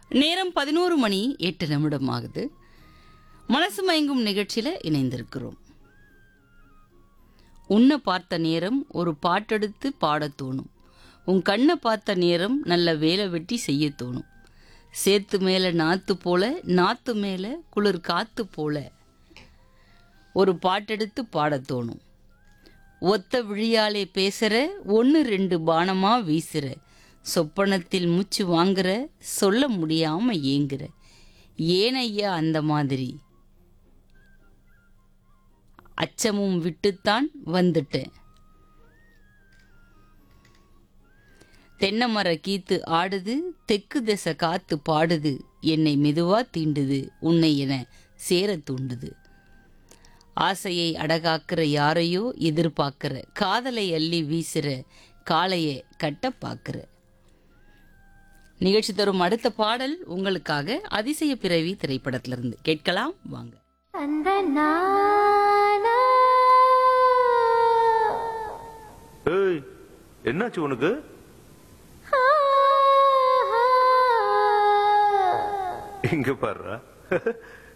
நேரம் பதினோரு மணி எட்டு நிமிடம் ஆகுது மனசு மயங்கும் நிகழ்ச்சியில் இணைந்திருக்கிறோம் உன்னை பார்த்த நேரம் ஒரு பாட்டெடுத்து பாடத் தோணும் உன் கண்ணை பார்த்த நேரம் நல்ல வேலை வெட்டி செய்ய தோணும் சேத்து மேலே நாத்து போல நாத்து மேலே குளிர் காத்து போல ஒரு பாட்டெடுத்து பாடத் தோணும் ஒத்த விழியாலே பேசுற ஒன்று ரெண்டு பானமா வீசுற சொப்பனத்தில் மூச்சு வாங்குற சொல்ல முடியாம ஏங்குற ஏன் ஐயா அந்த மாதிரி அச்சமும் விட்டுத்தான் வந்துட்டேன் தென்னை மர கீத்து ஆடுது தெக்கு திசை காத்து பாடுது என்னை மெதுவா தீண்டுது உன்னை என சேர தூண்டுது ஆசையை அடகாக்கிற யாரையோ எதிர்பார்க்கிற காதலை அள்ளி வீசுற காளைய கட்ட பார்க்கிற நிகழ்ச்சி தரும் அடுத்த பாடல் உங்களுக்காக அதிசய பிறவி திரைப்படத்திலிருந்து கேட்கலாம் வாங்க அந்த நானா ஏய் என்னாச்சு உனக்கு ஆ, ஆ. இங்க பாருடா